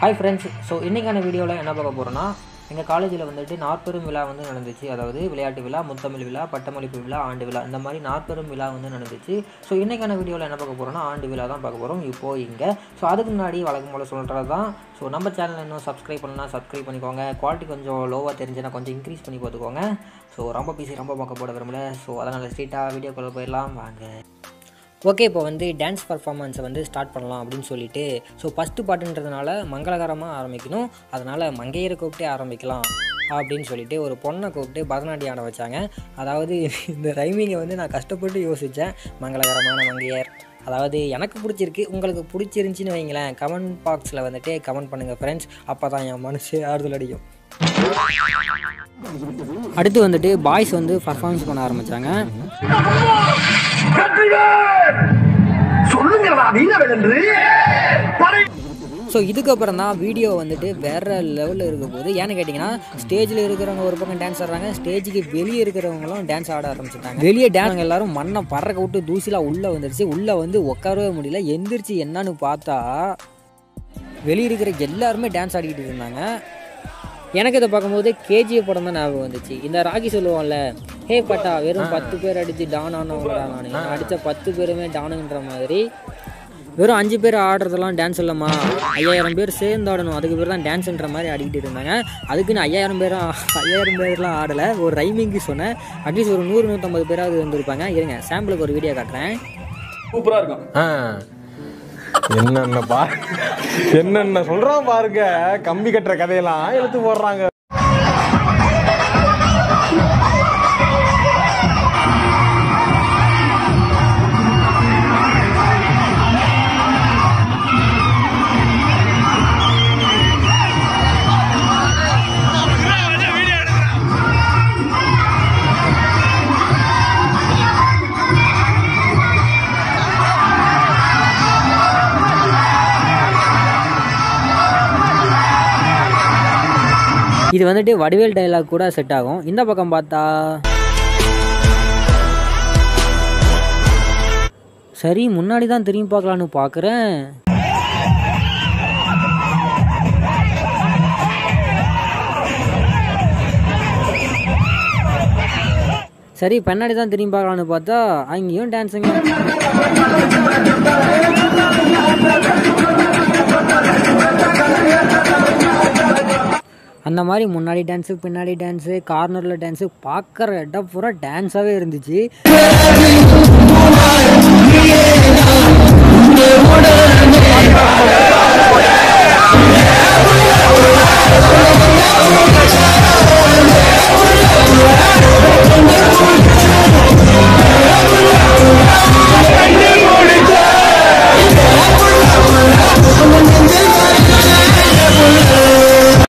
Hi friends so இன்றைக்கான வீடியோவில் என்ன பார்க்க போகிறோன்னா எங்கள் காலேஜில் வந்துட்டு நாற்பெரும் விழா வந்து நடந்துச்சு அதாவது விளையாட்டு விழா முத்தமிழ் விழா பட்டமளிப்பு விழா ஆண்டு விழா இந்த மாதிரி நாற்பெரும் விழா வந்து நடந்துச்சு ஸோ இன்றைக்கான வீடியோவில் என்ன பார்க்க போகிறோன்னா ஆண்டு விழா தான் பார்க்க போகிறோம் இப்போ இங்கே ஸோ அதுக்கு முன்னாடி வழக்கம் போல் சொல்கிறது தான் ஸோ நம்ம சேனல் இன்னும் சப்ஸ்கிரைப் பண்ணலாம் சப்ஸ்கிரைப் பண்ணிக்கோங்க குவாலிட்டி கொஞ்சம் லோவாக தெரிஞ்சுன்னா கொஞ்சம் இன்க்ரீஸ் பண்ணி பார்த்துக்கோங்க ஸோ ரொம்ப பிசி ரொம்ப பார்க்க போட விரும்பல ஸோ அதனால் ஸ்ட்ரீட்டாக வீடியோக்குள்ளே போயிடலாம் வாங்க ஓகே இப்போ வந்து டான்ஸ் பர்ஃபார்மன்ஸை வந்து ஸ்டார்ட் பண்ணலாம் அப்படின்னு சொல்லிட்டு ஸோ ஃபஸ்ட்டு பாட்டுன்றதுனால மங்களகரமாக ஆரம்பிக்கணும் அதனால் மங்கையரை கூப்பிட்டே ஆரம்பிக்கலாம் அப்படின்னு சொல்லிட்டு ஒரு பொண்ணை கூப்பிட்டு பரதநாட்டியம் ஆட வச்சாங்க அதாவது இந்த ரைமிங்கை வந்து நான் கஷ்டப்பட்டு யோசித்தேன் மங்களகரமான மங்கையர் அதாவது எனக்கு பிடிச்சிருக்கு உங்களுக்கு பிடிச்சிருந்துச்சின்னு வைங்களேன் கமெண்ட் பாக்ஸில் வந்துட்டு கமெண்ட் பண்ணுங்கள் ஃப்ரெண்ட்ஸ் அப்போ தான் என் மனசு ஆறுதல் அடிக்கும் அடுத்து வந்துட்டு பாய்ஸ் வந்து பர்ஃபார்மன்ஸ் பண்ண ஆரம்பித்தாங்க சொல்லுங்களா வீரவன் என்று படை ஸோ இதுக்கப்புறம் தான் வீடியோ வந்துட்டு வேறு லெவலில் இருக்க போது ஏன்னு கேட்டிங்கன்னா ஸ்டேஜில் இருக்கிறவங்க ஒரு பக்கம் டான்ஸ் ஆடுறாங்க ஸ்டேஜுக்கு வெளியே இருக்கிறவங்களும் டான்ஸ் ஆட ஆரம்பிச்சிட்டாங்க வெளியே டான்ஸ் எல்லாரும் மண்ணை பறக்க விட்டு தூசிலாம் உள்ளே வந்துருச்சு உள்ளே வந்து உட்காரவே முடியல எந்திரிச்சு என்னன்னு பார்த்தா வெளியே இருக்கிற எல்லாருமே டான்ஸ் ஆடிக்கிட்டு இருந்தாங்க எனக்கு இதை பார்க்கும்போது கேஜிஎஃப் படம் தான் ஞாபகம் வந்துச்சு இந்த ராகி சொல்லுவோம்ல ஹே பட்டா வெறும் பத்து பேர் அடித்து டான் ஆனவங்களா நான் அடித்த பத்து பேருமே டானுன்ற மாதிரி வெறும் அஞ்சு பேர் ஆடுறதெல்லாம் டான்ஸ் இல்லைம்மா ஐயாயிரம் பேர் சேர்ந்து ஆடணும் அதுக்கு பேர் தான் டான்ஸ்ன்ற மாதிரி ஆடிக்கிட்டு இருந்தாங்க அதுக்குன்னு ஐயாயிரம் பேரும் ஐயாயிரம் பேர்லாம் ஆடலை ஒரு ரைமிங்கு சொன்னேன் அட்லீஸ்ட் ஒரு நூறு நூற்றம்பது பேராவது வந்திருப்பாங்க இருங்க சாம்பிளுக்கு ஒரு வீடியோ காட்டுறேன் சூப்பரா இருக்கும் ஆ. என்னென்ன பா என்னென்ன சொல்றான் பாருங்க கம்பி கட்டுற கதையெல்லாம் எடுத்து போடுறாங்க இது வந்துட்டு வடிவேல் டைலாக் கூட செட் ஆகும் இந்த பக்கம் பார்த்தா சரி முன்னாடி தான் திரும்பி பார்க்கலான்னு பார்க்குறேன் சரி பின்னாடி தான் திரும்பி பார்க்கலான்னு பார்த்தா அங்கேயும் டான்ஸுங்க அந்த மாதிரி முன்னாடி டான்ஸு பின்னாடி டான்ஸு கார்னரில் டான்ஸு பார்க்குற இடம் பூரா டான்ஸாகவே இருந்துச்சு